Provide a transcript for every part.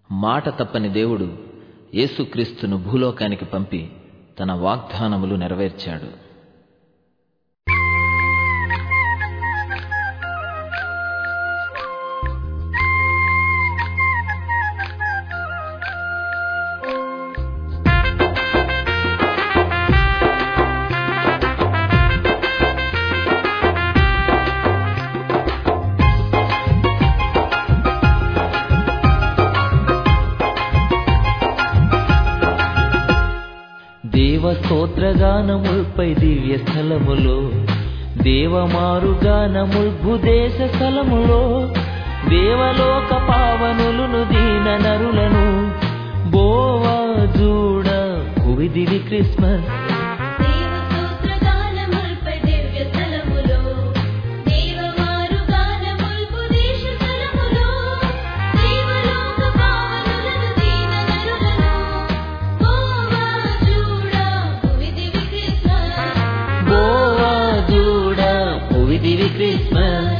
మాట తప్పని దేవుడు యేసుక్రీస్తును భూలోకానికి పంపి తన వాగ్దానములు నెరవేర్చాడు దేవ స్తోత్రగానముల్పై దివ్య స్థలములో దేవమారుగానముల్ భూదేశ స్థలములో దేవలోక పావనులను దీన నరులను బోవా జూడ కువిదివి క్రిస్మస్ దేవస్తోత్రగానముల్పై దివ్య స్థలములో దేవమారుగానముల్పు దేశ స్థలములో దేవలోక పావనులను దీన నరులను బోవా చూడ భువిదివి క్రిస్మస్ బోవా జూడ కువిదివి క్రిస్మస్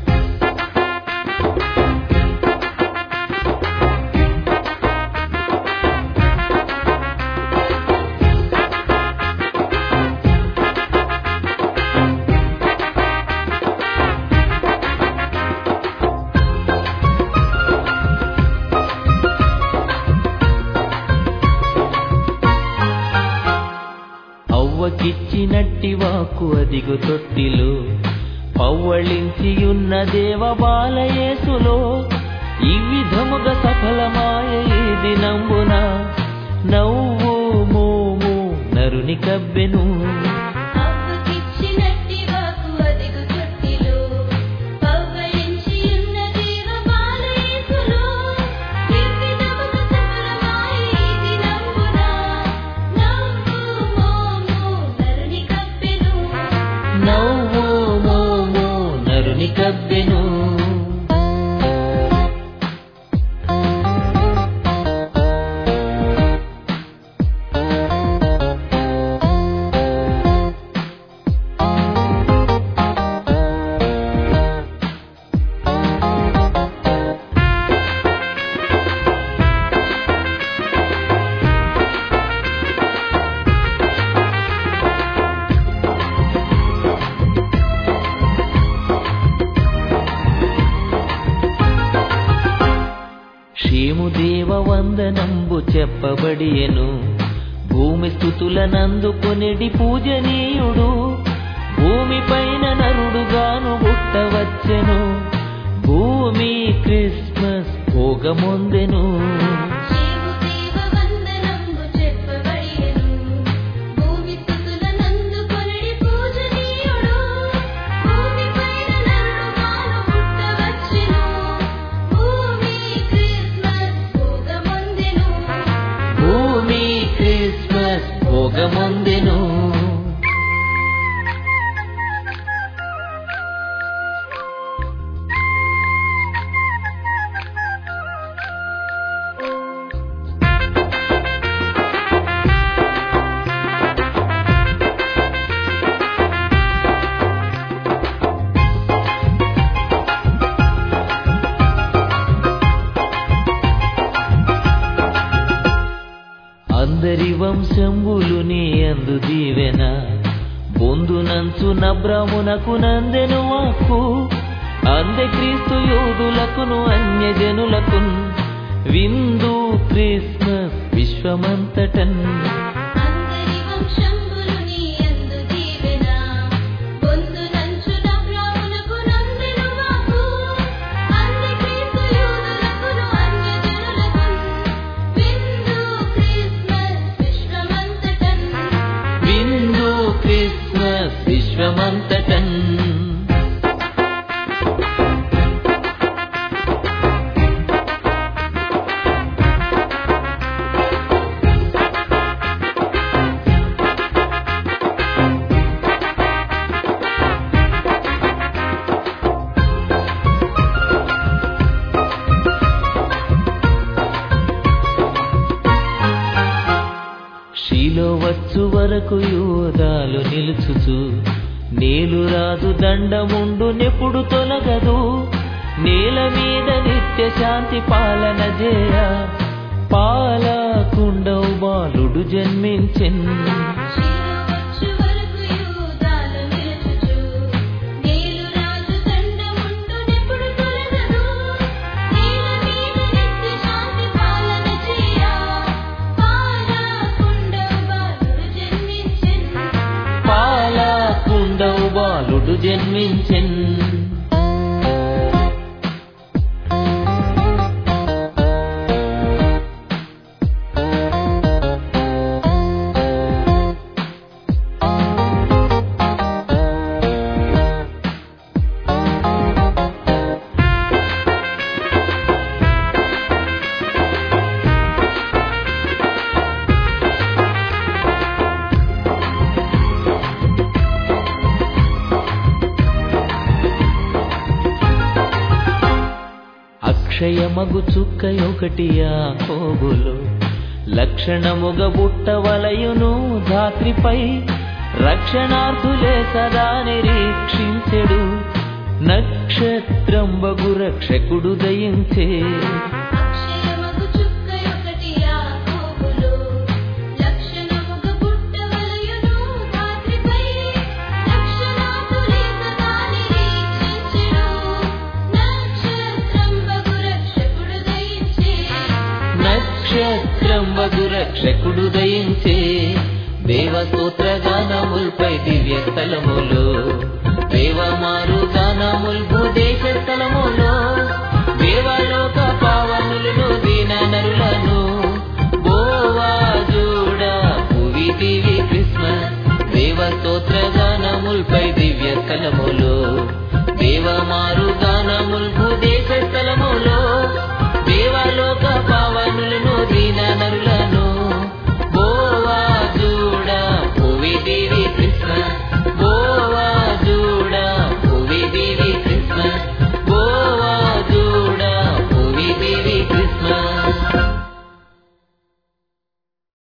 అవ్వకిచ్చినట్టి వాకు అదిగు తొట్టిలో పవ్వళించియున్న దేవ బాలయేసులో ఈ విధముగా సఫలమాయ ఈ దినంబున నవ్వు మోము నరుని కబ్బెను అవ్వకిచ్చినట్టి వాకు అదిగు తొట్టిలో పవ్వళించి ఉన్న దేవ బాలయేసులో దివ్యతముగ సఫలమాయి ఈ దినంబున నవ్వు మోము నరుని కప్పెను నవ్వు మోము నరుని కబ్బెను క్షేము దేవ వందనంబు చెప్పబడియను భూమి స్థుతులనందుకొనిడి పూజనీయుడు భూమిపైన నరుడుగాను పుట్టవచ్చెను భూమి క్రిస్మస్ భోగమొందెను శివు దేవ వందనంబు చెప్పబడియెను భూమి స్థుతులనందు కొనిడి పూజనీయుడు భూమిపైన నరుడుగాను పుట్టవచ్చెను భూమి క్రిస్మస్ భోగమొందెను భూమి క్రిస్మస్ భోగమొందెను అందరి వంశంబులు నీ అందు దీవెన పొందునంచు నబ్రమునకు నందెను వాక్కు అందే క్రీస్తు యోధులకును అన్యజనులకు విందు క్రిస్మస్ విశ్వమంతటన్ అందరి వంశంబులు నీ యందు దీవెన పొందునంచు నబ్రామునకు నందెను వాకు అంది క్రీస్తు యూదులకును అన్యజనులకును విందు క్రిస్మస్ విశ్వమంతటన్ విందు క్రిస్మస్ విశ్వమంతటన్ శీలో వచ్చు వరకు యోధాలు నిలుచుచు నేలు రాదు దండముండు నెప్పుడు తొలగదు నేల మీద నిత్య శాంతి పాలన చేయ పాలకుండవు బాలుడు జన్మించెన్ శిరవచ్చు వరకు యూదాలు నిలుచుచు నీలు రాజు దండముండు నెప్పుడు తొలగదు నేల మీద నిత్య శాంతి పాలన చేయ పాలకుండవు బాలుడు జన్మించెను పాలకుండవు బాలుడు జన్మించెన్ అక్షయమగు చుక్క ఒకటి ఆ కోబులు లక్షణముగ బుట్టవలయును ధాత్రిపై రక్షణార్థులే సదా నిరీక్షించెడు నక్షత్రంబగు రక్షకుడు దయించే అక్షయమగు చుక్క ఒకటి యాకోబులో లక్షణముగ పుట్టవలయును రాత్రిపై రక్షణాతులే సదా నిరీక్షించెను నక్షత్రంబగు రక్షకుడు దయించే నక్షత్రంబగు రక్షకుడు దయించే దేవస్తోత్ర గానముల్పై దివ్య స్థలములు దేవమారు గానముల్ భూదేశ స్థలములో దేవలోక పావనులను